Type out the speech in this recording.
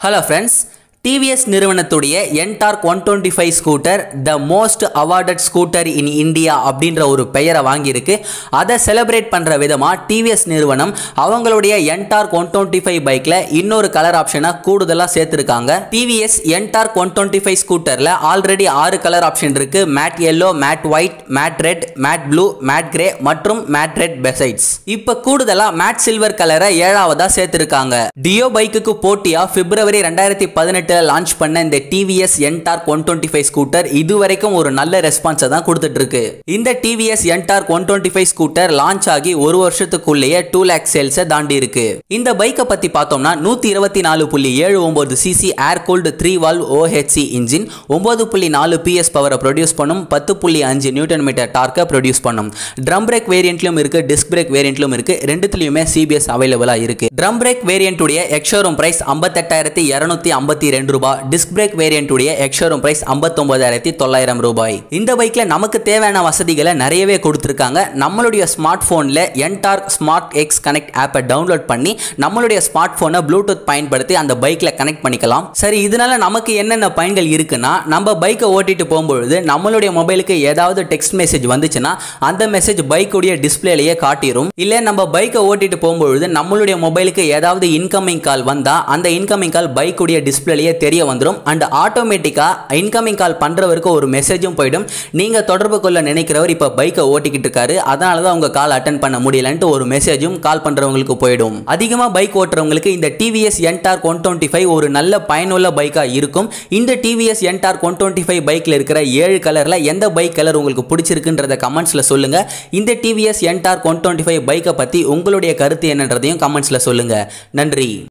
hello friends TVS நிறுவனத்துடைய Ntorq one twenty five scooter the most awarded scooter in India அப்படின்ற ஒரு பெயரை வாங்கியிருக்கு அதை செலிப்ரேட் பண்ணுற விதமாக டிவிஎஸ் நிறுவனம் அவங்களுடைய என்டார்க் ஒன் டுவெண்ட்டி ஃபைவ் பைக்கில் இன்னொரு கலர் ஆப்ஷனை கூடுதலாக சேர்த்துருக்காங்க TVS Ntorq one twenty five ஸ்கூட்டரில் ஆல்ரெடி ஆறு கலர் ஆப்ஷன் இருக்கு matte yellow matte white matte red matte blue matte grey மற்றும் மேட் ரெட் பெசைட்ஸ் இப்போ கூடுதலாக மேட் சில்வர் கலரை ஏழாவதா சேர்த்திருக்காங்க டியோ பைக்குக்கு போட்டியா பிப்ரவரி ரெண்டாயிரத்தி பதினெட்டில் லான்ச் பண்ண இந்த TVS Ntorq one twenty five scooter இதுவரைக்கும் ஒரு நல்ல ரெஸ்பான்ஸை தான் கொடுத்துட்டு இருக்கு இந்த TVS Ntorq one twenty five scooter launch ஆகி ஒரு வருஷத்துக்குள்ளேயே டூ லேக் சேல்ஸை தாண்டி இருக்கு இந்த பைக்கை பத்தி பார்த்தோம்னா நூத்தி இருபத்தி நாலு புள்ளி ஏழு ஒன்பது CC air cooled three valve OHC engine ஒன்பது புள்ளி நாலு பிஎஸ் பவரை ப்ரொடியூஸ் பண்ணும் பத்து புள்ளி அஞ்சு நியூட்டன் மீட்டர் டார்க்கை ப்ரொடியூஸ் பண்ணும் ட்ரம் பிரேக் வேரியண்ட்லையும் இருக்கு டிஸ்க் பிரேக் வேரியண்ட்லையும் இருக்கு ரெண்டுத்துலையுமே சிபிஎஸ் அவைலபிளா இருக்கு ட்ரம் பிரேக் வேரியண்ட்டுடைய எக்ஷோரூம் பிரைஸ் ஐம்பத்தெட்டாயிரத்தி இரநூத்தி ஐம்பத்தி ரெண்டு ரூபாய் டிஸ்க் பிரேக் வேரியண்ட்டுடைய எக்ஷோரூம் பிரைஸ் ஐம்பத்தொன்பதாயிரத்தி தொள்ளாயிரம் ரூபாய் இந்த பைக்ல நமக்கு தேவையான வசதிகளை நிறையவே கொடுத்துருக்காங்க நம்மளுடைய ஸ்மார்ட் போன்ல என்டார்க் ஸ்மார்ட் எக்ஸ் கனெக்ட் ஆப்பை டவுன்லோட் பண்ணி நம்மளுடைய ஸ்மார்ட் போனை ப்ளூடூத் பயன்படுத்தி அந்த பைக்ல கனெக்ட் பண்ணிக்கலாம் சரி இதனால நமக்கு என்னென்ன பயன்கள் இருக்குன்னா நம்ம பைக்கை ஓட்டிட்டு போகும்பொழுது நம்மளுடைய மொபைலுக்கு ஏதாவது டெக்ஸ்ட் மெசேஜ் வந்துச்சுன்னா அந்த மெசேஜ் பைக்குடைய டிஸ்பிளேலேயே காட்டிடும் இல்ல நம்ம பைக்கை ஓட்டிட்டு போகும்பொழுது நம்மளுடைய மொபைலுக்கு ஏதாவது இன்கமிங் கால் வந்தா அந்த இன்கமிங் கால் பைக்குடைய டிஸ்பிளேலேயே தெரிய வந்துடும் அண்ட் ஆட்டோமேட்டிக்கா இன்கமிங் கால் பண்றவருக்கு ஒரு மெசேஜும் போயிடும் நீங்க தொடர்பு கொள்ள நினைக்கிறவர் இப்ப பைக்கை ஓட்டிக்கிட்டு இருக்காரு அதனால தான் உங்க கால் அட்டன் பண்ண முடியலன்ட்டு ஒரு மெசேஜும் கால் பண்றவங்களுக்கு போயிடும் அதிகமா பைக் ஓட்டுறவங்களுக்கு இந்த TVS Ntorq one twenty five ஒரு நல்ல பயனுள்ள பைக்கா இருக்கும் இந்த TVS Ntorq one twenty five பைக்ல இருக்கிற ஏழு கலர்ல எந்த பைக் கலர் உங்களுக்கு பிடிச்சிருக்குன்றத கமெண்ட்ஸ்ல சொல்லுங்க இந்த TVS Ntorq one twenty five பைக்கை பத்தி உங்களுடைய கருத்து என்னன்றதையும் கமெண்ட்ஸ்ல சொல்லுங்க நன்றி